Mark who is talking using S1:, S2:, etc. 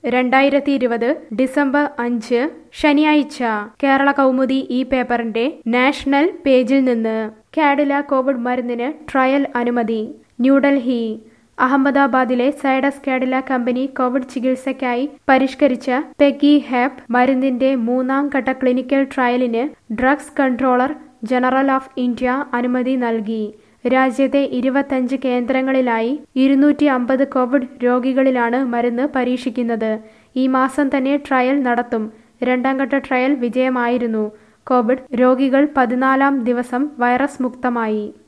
S1: രണ്ടായിരത്തി ഇരുപത് ഡിസംബർ അഞ്ച് ശനിയാഴ്ച കേരള കൗമുദി ഈ പേപ്പറിന്റെ നാഷണൽ പേജിൽ നിന്ന് കാഡില കോവിഡ് മരുന്നിന് ട്രയൽ അനുമതി ന്യൂഡൽഹി അഹമ്മദാബാദിലെ സൈഡസ് കാഡില കമ്പനി കോവിഡ് ചികിത്സയ്ക്കായി പരിഷ്കരിച്ച പെഗി ഹെപ് മരുന്നിന്റെ മൂന്നാം ഘട്ട ക്ലിനിക്കൽ ട്രയലിന് drugs controller general of India അനുമതി നൽകി രാജ്യത്തെ ഇരുപത്തഞ്ച് കേന്ദ്രങ്ങളിലായി ഇരുന്നൂറ്റി അമ്പത് കോവിഡ് രോഗികളിലാണ് മരുന്ന് പരീക്ഷിക്കുന്നത് ഈ മാസം തന്നെ ട്രയൽ നടത്തും രണ്ടാം ഘട്ട ട്രയൽ വിജയമായിരുന്നു കോവിഡ് രോഗികൾ പതിനാലാം ദിവസം വൈറസ് മുക്തമായി